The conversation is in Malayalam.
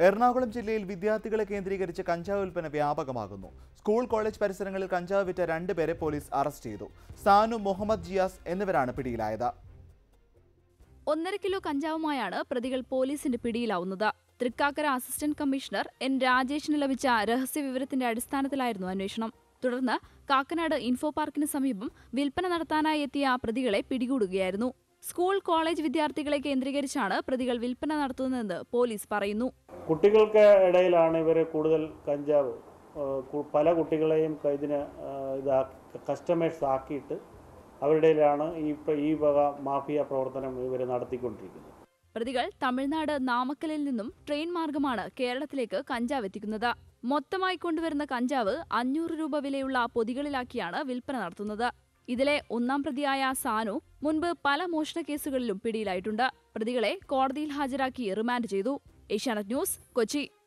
എറണാകുളം ജില്ലയിൽ വിദ്യാർത്ഥികളെ കേന്ദ്രീകരിച്ച് കഞ്ചാവ് വിൽപ്പന വ്യാപകമാകുന്നു സ്കൂൾ കോളേജ് പരിസരങ്ങളിൽ കഞ്ചാവ് വിറ്റ രണ്ടുപേരെ പോലീസ് അറസ്റ്റ് ചെയ്തു സാനു മുഹമ്മദ് ജിയാസ് എന്നിവരാണ് പിടിയിലായത് ഒന്നര കിലോ കഞ്ചാവുമായാണ് പ്രതികൾ പോലീസിന്റെ പിടിയിലാവുന്നത് തൃക്കാക്കര അസിസ്റ്റന്റ് കമ്മീഷണർ എൻ രാജേഷിന് ലഭിച്ച രഹസ്യ വിവരത്തിന്റെ അടിസ്ഥാനത്തിലായിരുന്നു അന്വേഷണം തുടർന്ന് കാക്കനാട് ഇൻഫോ പാർക്കിന് സമീപം വിൽപ്പന നടത്താനായി എത്തിയ പ്രതികളെ പിടികൂടുകയായിരുന്നു സ്കൂൾ കോളേജ് വിദ്യാർത്ഥികളെ കേന്ദ്രീകരിച്ചാണ് പ്രതികൾ വിൽപ്പന നടത്തുന്നതെന്ന് പോലീസ് പറയുന്നു കുട്ടികൾക്ക് ഇടയിലാണ് ഇവർ കൂടുതൽ കഞ്ചാവ് ആ, കു- പല കുട്ടികളെയും ക- ഇതിന് ആ, ഇതാ കസ്റ്റമേഴ്സ് ആക്കിയിട്ട് അവരുടെ ഇടയിലാണ് ഈ പ്ര- ഈ വക മാഫിയ പ്രവർത്തനം ഇവർ നടത്തിക്കൊണ്ടിരിക്കുന്നത് പ്രതികൾ തമിഴ്നാട് നാമക്കലിൽ നിന്നും ട്രെയിൻ മാർഗമാണ് കേരളത്തിലേക്ക് കഞ്ചാവ് എത്തിക്കുന്നത് മൊത്തമായി കൊണ്ടുവരുന്ന കഞ്ചാവ് അഞ്ഞൂറ് രൂപ വിലയുള്ള പൊതികളിലാക്കിയാണ് വിൽപ്പന നടത്തുന്നത് ഇതിലെ ഒന്നാം പ്രതിയായ സാനു മുൻപ് പല മോഷണ കേസുകളിലും പിടിയിലായിട്ടുണ്ട് പ്രതികളെ കോടതിയിൽ ഹാജരാക്കി റിമാൻഡ് ചെയ്തു ഏഷ്യാനെറ്റ് ന്യൂസ് കൊച്ചി